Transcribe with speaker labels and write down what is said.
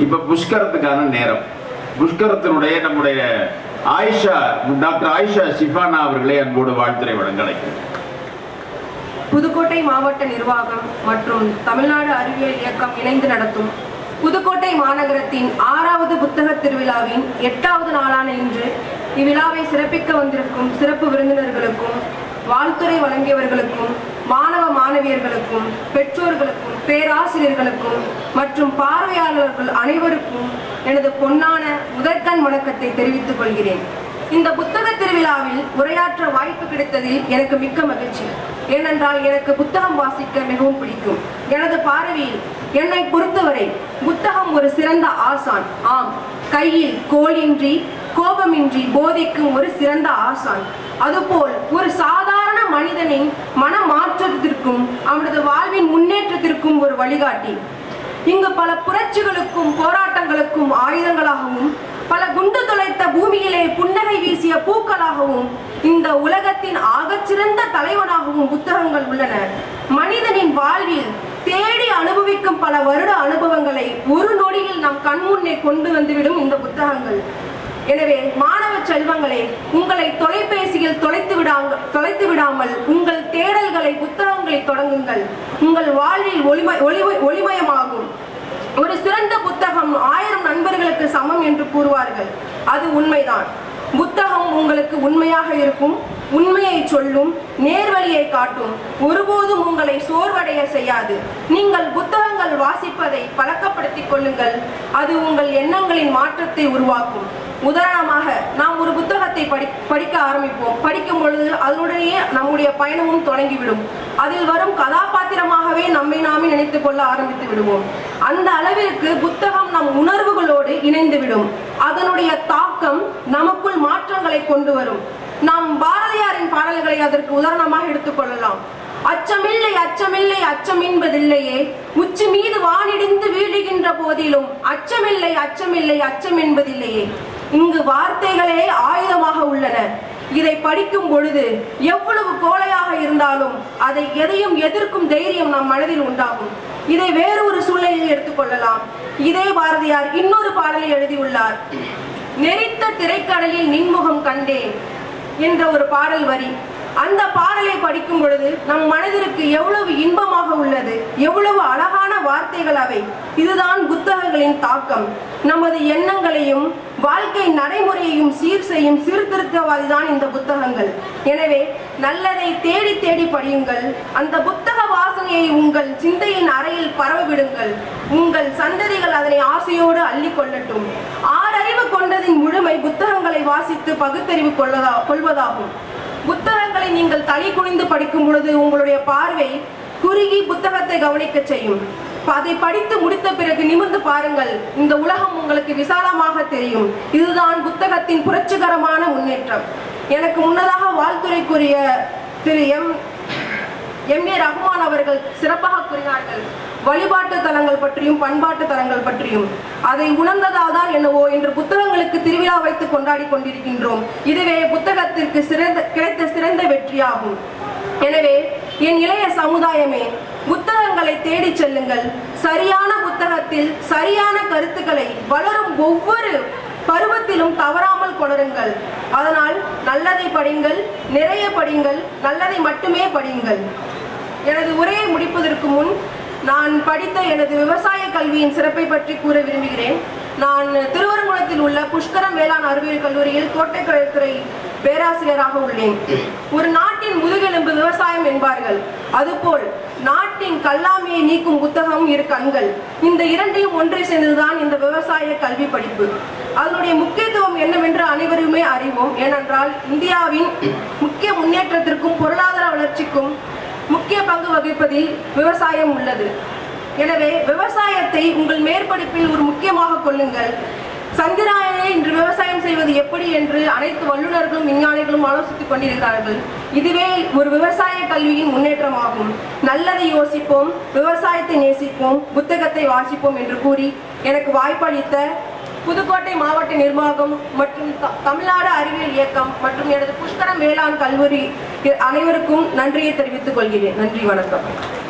Speaker 1: இப்ப புஷ்கரத்துக்கான நேரம் புஷ்கரத்தினுடைய நம்முடைய ஆயிஷா டாக்டர் ஆயிஷா ஷிஃபானா அவர்களை அன்போடு வாழ்த்துறை வழங்க அழைக்கிறேன்
Speaker 2: புதுக்கோட்டை மாவட்ட நிர்வாகம் மற்றும் தமிழ்நாடு அறிவியல் இயக்கம் இணைந்து நடத்தும் புதுக்கோட்டை மாநகரத்தின் ஆறாவது புத்தக திருவிழாவின் எட்டாவது நாளான இன்று இவ்விழாவை சிறப்பிக்க வந்திருக்கும் சிறப்பு விருந்தினர்களுக்கும் வாழ்த்துறை வழங்கியவர்களுக்கும் மாணவ மாணவியர்களுக்கும் பெற்றோர்களுக்கும் பேராசிரியர்களுக்கும் மற்றும் பார்வையாளர்கள் அனைவருக்கும் எனது பொன்னான முதற்கண் வணக்கத்தை தெரிவித்துக் கொள்கிறேன் இந்த புத்தக திருவிழாவில் உரையாற்ற வாய்ப்பு கிடைத்ததில் எனக்கு மிக்க மகிழ்ச்சி ஏனென்றால் எனக்கு புத்தகம் வாசிக்க மிகவும் பிடிக்கும் எனது பார்வையில் என்னை பொறுத்தவரை புத்தகம் ஒரு சிறந்த ஆசான் ஆம் கையில் கோலின்றி கோபமின்றி போதிக்கும் ஒரு சிறந்த ஆசான் அதுபோல் ஒரு சாதாரண மனிதனின் மன மாற்றத்திற்கும் அவனது வாழ்வின் முன்னேற்றத்திற்கும் ஒரு வழிகாட்டி இங்கு பல புரட்சிகளுக்கும் போராட்டங்களுக்கும் ஆயுதங்களாகவும் பல குண்டு துளைத்த பூமியிலே புன்னகை வீசிய பூக்களாகவும் இந்த உலகத்தின் ஆகச்சிறந்த தலைவனாகவும் புத்தகங்கள் உள்ளன மனிதனின் வாழ்வில் தேடி அனுபவிக்கும் பல வருட அனுபவங்களை ஒரு நொடியில் நம் கண்முன்னே கொண்டு வந்துவிடும் இந்த புத்தகங்கள் எனவே மாணவ செல்வங்களே உங்களை தொலைபேசியில் தொலைத்து விடாங்க தொலைத்து விடாமல் உங்கள் தேடல்களை புத்தகங்களை தொடங்குங்கள் உங்கள் வாழ்வில் ஒளிம ஒளிம ஒளிமயமாகும் ஒரு சிறந்த புத்தகம் ஆயிரம் நண்பர்களுக்கு சமம் என்று கூறுவார்கள் அது உண்மைதான் புத்தகம் உங்களுக்கு உண்மையாக இருக்கும் உண்மையை சொல்லும் நேர்வழியை காட்டும் ஒருபோதும் உங்களை சோர்வடைய செய்யாது நீங்கள் புத்தகங்கள் வாசிப்பதை பழக்கப்படுத்திக் கொள்ளுங்கள் அது உங்கள் எண்ணங்களின் மாற்றத்தை உருவாக்கும் உதாரணமாக நாம் ஒரு புத்தகத்தை படி படிக்க ஆரம்பிப்போம் படிக்கும் பொழுது அதனுடைய நம்முடைய பயணமும் தொடங்கிவிடும் அதில் வரும் கதாபாத்திரமாகவே நம்மை நாமே நினைத்துக் கொள்ள ஆரம்பித்து விடுவோம் அந்த அளவிற்கு புத்தகம் நம் உணர்வுகளோடு இணைந்துவிடும் அதனுடைய தாக்கம் நமக்குள் மாற்றங்களை கொண்டு வரும் நாம் பாரதியாரின் பாடல்களை அதற்கு உதாரணமாக எடுத்துக்கொள்ளலாம் அச்சமில்லை அச்சமில்லை அச்சம் என்பதில்லையே உச்சி மீது வானிடிந்து வீழுகின்ற போதிலும் அச்சமில்லை அச்சமில்லை அச்சம் என்பதில்லையே இங்கு வார்த்தைகளே ஆயுதமாக உள்ளன இதை படிக்கும் பொழுது எவ்வளவு கோழையாக இருந்தாலும் அதை எதையும் எதிர்க்கும் தைரியம் நம் மனதில் உண்டாகும் இதை வேறு ஒரு சூழ்நிலையில் எடுத்துக்கொள்ளலாம் இதே பாரதியார் இன்னொரு பாடலை எழுதியுள்ளார் நெறித்த திரைக்கடலில் நின்முகம் கண்டேன் என்ற ஒரு பாடல் வரி அந்த பாடலை படிக்கும் பொழுது நம் மனதிற்கு எவ்வளவு இன்பமாக உள்ளது எவ்வளவு அழகான வார்த்தைகள் அவை இதுதான் புத்தகங்களின் தாக்கம் நமது எண்ணங்களையும் வாழ்க்கை நடைமுறையையும் சீர் செய்யும் சீர்திருத்தவாதி தான் இந்த புத்தகங்கள் எனவே நல்லதை தேடி தேடி படியுங்கள் அந்த புத்தக வாசனையை உங்கள் சிந்தையின் அறையில் பரவவிடுங்கள் உங்கள் சந்ததிகள் அதனை ஆசையோடு அள்ளி கொள்ளட்டும் ஆறறிவு கொண்டதின் முழுமை புத்தகங்களை வாசித்து பகுத்தறிவு கொள்ளதா கொள்வதாகும் புத்தகங்களை நீங்கள் தலை குனிந்து படிக்கும் பொழுது உங்களுடைய பார்வை குறுகி புத்தகத்தை கவனிக்க செய்யும் அதை படித்து முடித்த பிறகு நிமிர்ந்து பாருங்கள் இந்த உலகம் உங்களுக்கு விசாலமாக தெரியும் இதுதான் புத்தகத்தின் புரட்சிகரமான முன்னேற்றம் எனக்கு முன்னதாக வாழ்த்துறைக்குரிய திரு எம் எம் ஏ ரஹ்மான் அவர்கள் சிறப்பாக கூறினார்கள் வழிபாட்டு தலங்கள் பற்றியும் பண்பாட்டு தலங்கள் பற்றியும் அதை உணர்ந்ததால் தான் என்னவோ இன்று புத்தகங்களுக்கு திருவிழா வைத்து கொண்டாடி கொண்டிருக்கின்றோம் இதுவே புத்தகத்திற்கு சிறந்த கிடைத்த சிறந்த வெற்றியாகும் எனவே என் இளைய சமுதாயமே புத்தகங்களை தேடிச் செல்லுங்கள் சரியான புத்தகத்தில் சரியான கருத்துக்களை வளரும் ஒவ்வொரு பருவத்திலும் தவறாமல் கொணருங்கள் அதனால் நல்லதை படிங்கள் நிறைய படிங்கள் நல்லதை மட்டுமே படியுங்கள் எனது உரையை முடிப்பதற்கு முன் நான் படித்த எனது விவசாய கல்வியின் சிறப்பை பற்றி கூற விரும்புகிறேன் நான் திருவரங்குளத்தில் உள்ள புஷ்கரம் வேளாண் அறிவியல் கல்லூரியில் தோட்டக்கலைத்துறை பேராசிரியராக உள்ளேன் ஒரு நாட்டின் முதுகெலும்பு விவசாயம் என்பார்கள் அதுபோல் நாட்டின் கல்லாமையை நீக்கும் புத்தகம் இரு கண்கள் இந்த இரண்டையும் ஒன்றை சேர்ந்ததுதான் இந்த விவசாய கல்வி படிப்பு அதனுடைய முக்கியத்துவம் என்னவென்று அனைவருமே அறிவோம் ஏனென்றால் இந்தியாவின் முக்கிய முன்னேற்றத்திற்கும் பொருளாதார வளர்ச்சிக்கும் முக்கிய பங்கு வகிப்பதில் விவசாயம் உள்ளது எனவே விவசாயத்தை உங்கள் மேற்படிப்பில் ஒரு முக்கியமாக கொள்ளுங்கள் சந்திராயனை இன்று விவசாயம் செய்வது எப்படி என்று அனைத்து வல்லுநர்களும் விஞ்ஞானிகளும் ஆலோசித்துக் கொண்டிருக்கிறார்கள் இதுவே ஒரு விவசாய கல்வியின் முன்னேற்றமாகும் நல்லதை யோசிப்போம் விவசாயத்தை நேசிப்போம் புத்தகத்தை வாசிப்போம் என்று கூறி எனக்கு வாய்ப்பளித்த புதுக்கோட்டை மாவட்ட நிர்வாகம் மற்றும் த- தமிழ்நாடு அறிவியல் இயக்கம் மற்றும் எனது புஷ்கரம் வேளாண் கல்லூரி அனைவருக்கும் நன்றியை தெரிவித்துக் கொள்கிறேன் நன்றி வணக்கம்